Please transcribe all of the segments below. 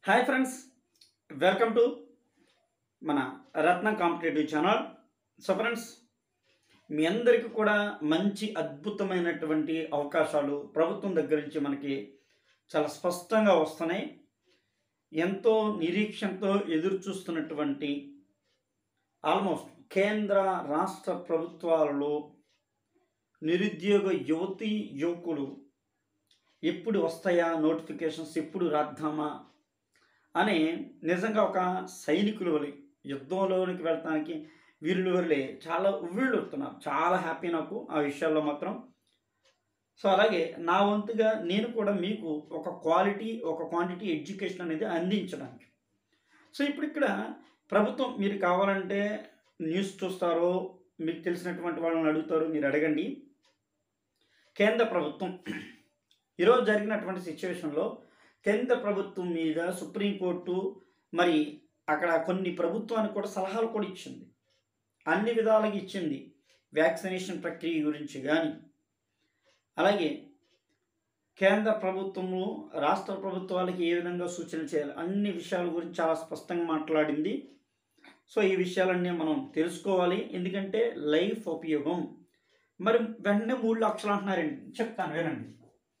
hi friends welcome to మన Ratna competitive channel so friends మీ అందరికీ కూడా మంచి అద్భుతమైనటువంటి అవకాశాలు ప్రభుత్వం దగ్గర నుంచి మనకి చాలా స్పష్టంగా వస్తున్నాయి ఎంతో నిరీక్షణతో ఎదురు చూస్తున్నటువంటి ఆల్మోస్ట్ కేంద్ర రాష్ట్ర ప్రభుత్వాలలో నిరుద్యోగ యువతి యువకులు ఎప్పుడు వస్తాయా నోటిఫికేషన్స్ ఎప్పుడు రాద్దామా అని నిజంగా ఒక సైనికుల వలె యుద్ధంలోనికి వెళ్ళటానికి వీరుల వల్లే చాలా ఉవ్విళ్ళుతున్నారు చాలా హ్యాపీ నాకు ఆ విషయాల్లో మాత్రం సో అలాగే నా వంతుగా నేను కూడా మీకు ఒక క్వాలిటీ ఒక క్వాంటిటీ ఎడ్యుకేషన్ అనేది అందించడానికి సో ఇప్పుడు ఇక్కడ ప్రభుత్వం మీరు కావాలంటే న్యూస్ చూస్తారో మీకు తెలిసినటువంటి వాళ్ళని అడుగుతారు మీరు అడగండి కేంద్ర ప్రభుత్వం ఈరోజు జరిగినటువంటి సిచ్యువేషన్లో కేంద్ర ప్రభుత్వం మీద సుప్రీంకోర్టు మరి అక్కడ కొన్ని ప్రభుత్వానికి కూడా సలహాలు కూడా ఇచ్చింది అన్ని విధాలుగా ఇచ్చింది వ్యాక్సినేషన్ ప్రక్రియ గురించి కానీ అలాగే కేంద్ర ప్రభుత్వము రాష్ట్ర ప్రభుత్వాలకి ఏ విధంగా సూచనలు చేయాలి అన్ని విషయాల గురించి చాలా స్పష్టంగా మాట్లాడింది సో ఈ విషయాలన్నీ మనం తెలుసుకోవాలి ఎందుకంటే లైఫ్ ఉపయోగం మరి వెంటనే మూడు లక్షలు అంటున్నారండి చెప్తాను వినండి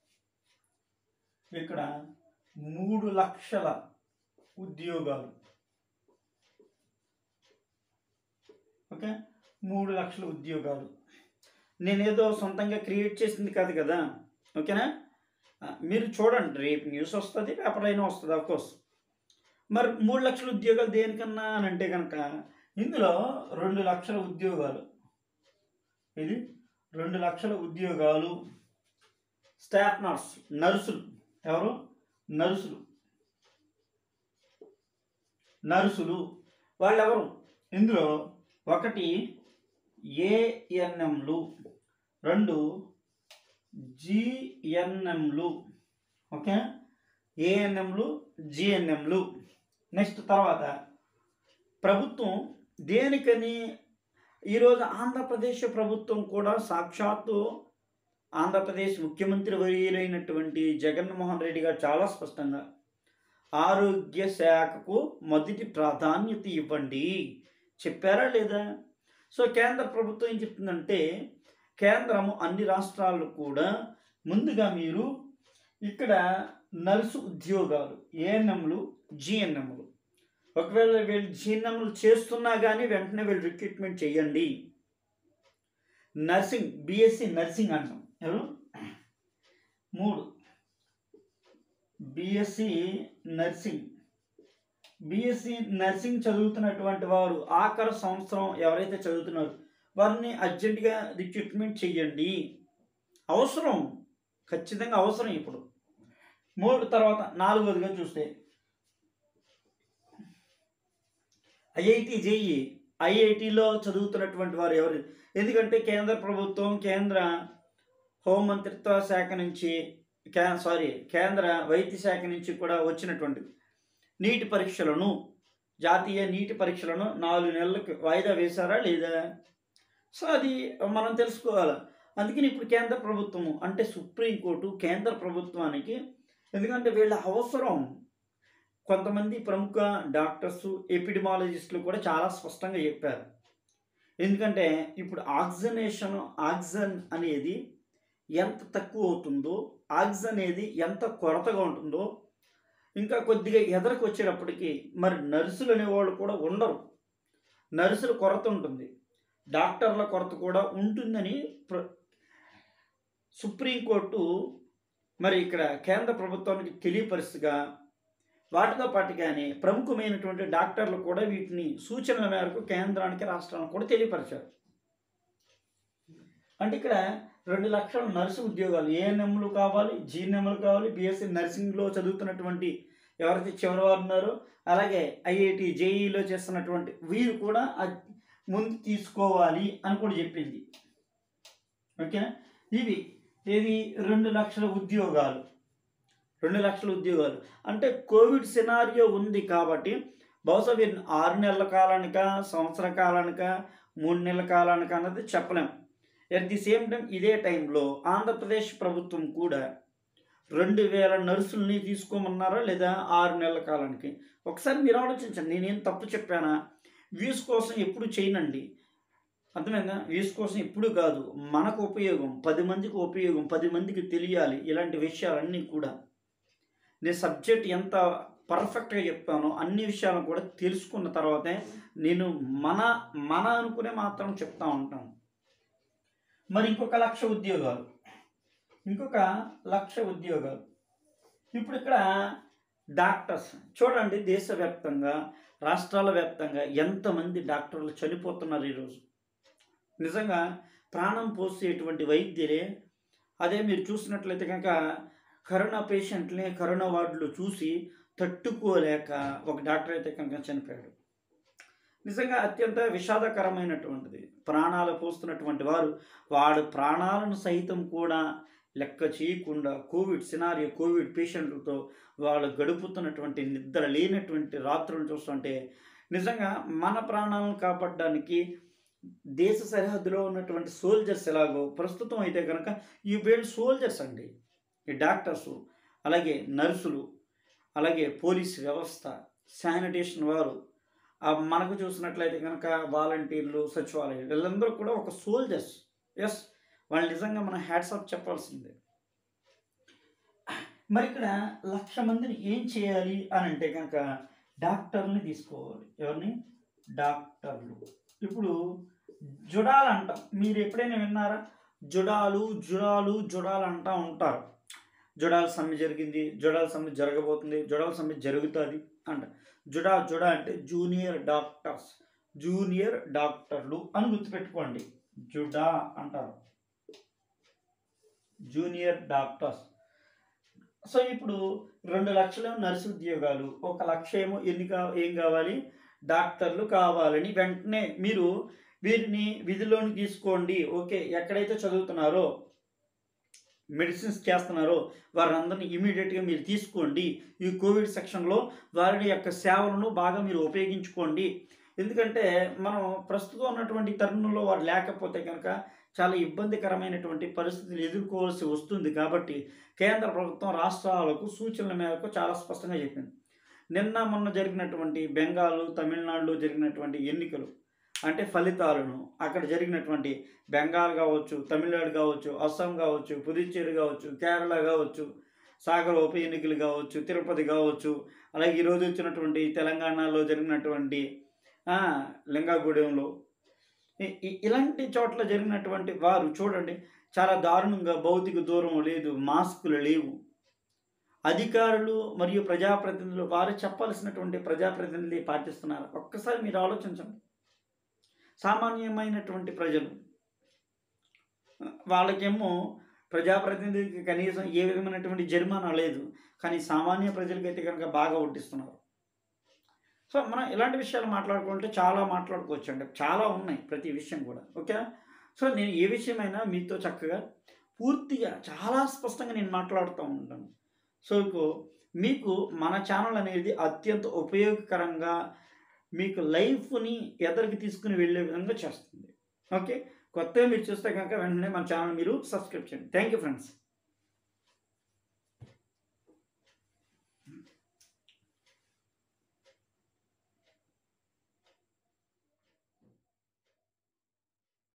ఇక్కడ మూడు లక్షల ఉద్యోగాలు ఓకే మూడు లక్షల ఉద్యోగాలు నేనేదో సొంతంగా క్రియేట్ చేసింది కాదు కదా ఓకేనా ఆ, మీరు చూడండి రేపు న్యూస్ వస్తుంది పేపర్ అయినా వస్తుంది అఫ్కోర్స్ మరి మూడు లక్షల ఉద్యోగాలు దేనికన్నా అని అంటే కనుక ఇందులో రెండు లక్షల ఉద్యోగాలు ఇది రెండు లక్షల ఉద్యోగాలు స్టాఫ్ నర్స్ నర్సులు ఎవరు నర్సులు నర్సులు వాళ్ళెవరు ఇందులో ఒకటి ఏఎన్ఎంలు రెండు జిఎన్ఎంలు ఓకే ఏఎన్ఎంలు జిఎన్ఎంలు నెక్స్ట్ తర్వాత ప్రభుత్వం దేనికని ఈరోజు ఆంధ్రప్రదేశ్ ప్రభుత్వం కూడా సాక్షాత్తు ఆంధ్రప్రదేశ్ ముఖ్యమంత్రి వర్యులైనటువంటి జగన్మోహన్ రెడ్డి గారు చాలా స్పష్టంగా ఆరోగ్య శాఖకు మొదటి ప్రాధాన్యత ఇవ్వండి చెప్పారా లేదా సో కేంద్ర ప్రభుత్వం ఏం చెప్తుందంటే కేంద్రము అన్ని రాష్ట్రాలు కూడా ముందుగా మీరు ఇక్కడ నర్సు ఉద్యోగాలు ఏఎన్ఎంలు జిఎన్ఎంలు ఒకవేళ వీళ్ళు జిఎన్ఎంలు చేస్తున్నా కానీ వెంటనే వీళ్ళు రిక్రూట్మెంట్ చేయండి నర్సింగ్ బిఎస్సి నర్సింగ్ అంటాం ఎవరు మూడు బిఎస్సి నర్సింగ్ బిఎస్సి నర్సింగ్ చదువుతున్నటువంటి వారు ఆఖరి సంవత్సరం ఎవరైతే చదువుతున్నారో వారిని అర్జెంటుగా రిక్రూట్మెంట్ చేయండి అవసరం ఖచ్చితంగా అవసరం ఇప్పుడు మూడు తర్వాత నాలుగోదిగా చూస్తే ఐఐటి జేఈ ఐఐటిలో చదువుతున్నటువంటి వారు ఎవరు ఎందుకంటే కేంద్ర ప్రభుత్వం కేంద్ర హోంమంత్రిత్వ శాఖ నుంచి కే సారీ కేంద్ర వైద్య శాఖ నుంచి కూడా వచ్చినటువంటిది నీటి పరీక్షలను జాతీయ నీటి పరీక్షలను నాలుగు నెలలకు వాయిదా వేశారా లేదా సో అది మనం తెలుసుకోవాలి అందుకని ఇప్పుడు కేంద్ర ప్రభుత్వము అంటే సుప్రీంకోర్టు కేంద్ర ప్రభుత్వానికి ఎందుకంటే వీళ్ళ అవసరం కొంతమంది ప్రముఖ డాక్టర్స్ ఎపిడమాలజిస్టులు కూడా చాలా స్పష్టంగా చెప్పారు ఎందుకంటే ఇప్పుడు ఆక్సిజనేషన్ ఆక్సిజన్ అనేది ఎంత తక్కువ అవుతుందో ఆక్సిజన్ అనేది ఎంత కొరతగా ఉంటుందో ఇంకా కొద్దిగా ఎదరకు వచ్చేటప్పటికి మరి నర్సులు అనేవాళ్ళు కూడా ఉండరు నర్సుల కొరత ఉంటుంది డాక్టర్ల కొరత కూడా ఉంటుందని ప్ర సుప్రీంకోర్టు మరి ఇక్కడ కేంద్ర ప్రభుత్వానికి తెలియపరుస్తుగా వాటితో పాటుగానే ప్రముఖమైనటువంటి డాక్టర్లు కూడా వీటిని సూచనల మేరకు కేంద్రానికి రాష్ట్రానికి కూడా తెలియపరిచారు అంటే ఇక్కడ రెండు లక్షల నర్సు ఉద్యోగాలు ఏఎన్ఎంలు కావాలి జీఎన్ఎంలు కావాలి బీఎస్సీ నర్సింగ్లో చదువుతున్నటువంటి ఎవరైతే చివరి వారు ఉన్నారో అలాగే ఐఐటి జేఈలో చేస్తున్నటువంటి వీరు కూడా అద్- ముందు తీసుకోవాలి అని కూడా చెప్పింది ఓకేనా ఇవి ఇది రెండు లక్షల ఉద్యోగాలు రెండు లక్షల ఉద్యోగాలు అంటే కోవిడ్ సినారియో ఉంది కాబట్టి బహుశా వీరిని ఆరు నెలల కాలానిక సంవత్సర కాలానిక మూడు నెలల కాలానిక అన్నది చెప్పలేం ఎట్ ది సేమ్ టైం ఇదే టైంలో ఆంధ్రప్రదేశ్ ప్రభుత్వం కూడా రెండు వేల నర్సుల్ని తీసుకోమన్నారా లేదా ఆరు నెలల కాలానికి ఒకసారి మీరు ఆలోచించండి నేనేం తప్పు చెప్పానా వ్యూస్ కోసం ఎప్పుడు చేయనండి అర్థమైందా వ్యూస్ కోసం ఎప్పుడు కాదు మనకు ఉపయోగం పది మందికి ఉపయోగం పది మందికి తెలియాలి ఇలాంటి విషయాలన్నీ కూడా నేను సబ్జెక్ట్ ఎంత పర్ఫెక్ట్గా చెప్తానో అన్ని విషయాలను కూడా తెలుసుకున్న తర్వాతే నేను మన మన అనుకునే మాత్రం చెప్తా ఉంటాను మరి ఇంకొక లక్ష ఉద్యోగాలు ఇంకొక లక్ష ఉద్యోగాలు ఇప్పుడు ఇక్కడ డాక్టర్స్ చూడండి దేశవ్యాప్తంగా రాష్ట్రాల వ్యాప్తంగా ఎంతమంది డాక్టర్లు చనిపోతున్నారు ఈరోజు నిజంగా ప్రాణం పోసేటువంటి వైద్యులే అదే మీరు చూసినట్లయితే కనుక కరోనా పేషెంట్ని కరోనా వార్డులో చూసి తట్టుకోలేక ఒక డాక్టర్ అయితే కనుక చనిపోయాడు నిజంగా అత్యంత విషాదకరమైనటువంటిది ప్రాణాలు పోస్తున్నటువంటి వారు వాడు ప్రాణాలను సహితం కూడా లెక్క చేయకుండా కోవిడ్ సినారియో కోవిడ్ పేషెంట్లతో వాళ్ళు గడుపుతున్నటువంటి నిద్ర లేనటువంటి రాత్రులను చూస్తుంటే నిజంగా మన ప్రాణాలను కాపాడడానికి దేశ సరిహద్దులో ఉన్నటువంటి సోల్జర్స్ ఎలాగో ప్రస్తుతం అయితే కనుక ఈ బేల్డ్ సోల్జర్స్ అండి ఈ డాక్టర్సు అలాగే నర్సులు అలాగే పోలీస్ వ్యవస్థ శానిటేషన్ వారు ఆ మనకు చూసినట్లయితే కనుక వాలంటీర్లు సచివాలయాలు వీళ్ళందరూ కూడా ఒక సోల్జర్స్ ఎస్ వాళ్ళు నిజంగా మనం హ్యాట్స్ ఆఫ్ చెప్పాల్సిందే మరి ఇక్కడ లక్ష మందిని ఏం చేయాలి అని అంటే కనుక డాక్టర్ని తీసుకోవాలి ఎవరిని డాక్టర్లు ఇప్పుడు జుడాలు అంటాం మీరు ఎప్పుడైనా విన్నారా జుడాలు జుడాలు జుడాలు అంటా ఉంటారు జుడాల సమ్మె జరిగింది జుడాల సమ్మె జరగబోతుంది జుడాల సమ్మె జరుగుతుంది అంట జుడా జుడా అంటే జూనియర్ డాక్టర్స్ జూనియర్ డాక్టర్లు అని గుర్తుపెట్టుకోండి జుడా అంటారు జూనియర్ డాక్టర్స్ సో ఇప్పుడు రెండు లక్షల నర్సు ఉద్యోగాలు ఒక లక్ష ఏమో ఎన్ని కా ఏం కావాలి డాక్టర్లు కావాలని వెంటనే మీరు వీరిని విధిలోకి తీసుకోండి ఓకే ఎక్కడైతే చదువుతున్నారో మెడిసిన్స్ చేస్తున్నారో వారందరినీ ఇమీడియట్గా మీరు తీసుకోండి ఈ కోవిడ్ సెక్షన్లో వారి యొక్క సేవలను బాగా మీరు ఉపయోగించుకోండి ఎందుకంటే మనం ప్రస్తుతం ఉన్నటువంటి తరుణంలో వారు లేకపోతే కనుక చాలా ఇబ్బందికరమైనటువంటి పరిస్థితులు ఎదుర్కోవాల్సి వస్తుంది కాబట్టి కేంద్ర ప్రభుత్వం రాష్ట్రాలకు సూచనల మేరకు చాలా స్పష్టంగా చెప్పింది నిన్న మొన్న జరిగినటువంటి బెంగాల్ తమిళనాడులో జరిగినటువంటి ఎన్నికలు అంటే ఫలితాలను అక్కడ జరిగినటువంటి బెంగాల్ కావచ్చు తమిళనాడు కావచ్చు అస్సాం కావచ్చు పుదుచ్చేరి కావచ్చు కేరళ కావచ్చు సాగర్ ఉప ఎన్నికలు కావచ్చు తిరుపతి కావచ్చు అలాగే ఈరోజు వచ్చినటువంటి తెలంగాణలో జరిగినటువంటి ఆ, లింగాగూడెంలో ఇ- ఇ- ఇలాంటి చోట్ల జరిగినటువంటి వారు చూడండి చాలా దారుణంగా భౌతిక దూరం లేదు మాస్కులు లేవు అధికారులు మరియు ప్రజాప్రతినిధులు వారు చెప్పాల్సినటువంటి ప్రజాప్రతినిధులు పాటిస్తున్నారు ఒక్కసారి మీరు ఆలోచించండి సామాన్యమైనటువంటి ప్రజలు వాళ్ళకేమో ప్రజాప్రతినిధికి కనీసం ఏ విధమైనటువంటి జరిమానా లేదు కానీ సామాన్య ప్రజలకైతే కనుక బాగా వడ్డిస్తున్నారు సో మనం ఇలాంటి విషయాలు మాట్లాడుకుంటే చాలా మాట్లాడుకోవచ్చు అండి చాలా ఉన్నాయి ప్రతి విషయం కూడా ఓకే సో నేను ఏ విషయమైనా మీతో చక్కగా పూర్తిగా చాలా స్పష్టంగా నేను మాట్లాడుతూ ఉంటాను సో ఇకు- మీకు మన ఛానల్ అనేది అత్యంత ఉపయోగకరంగా మీకు లైఫ్ని ఎదరికి తీసుకుని వెళ్ళే విధంగా చేస్తుంది ఓకే కొత్తగా మీరు చూస్తే కనుక వెంటనే మన ఛానల్ మీరు సబ్స్క్రైబ్ చేయండి థ్యాంక్ యూ ఫ్రెండ్స్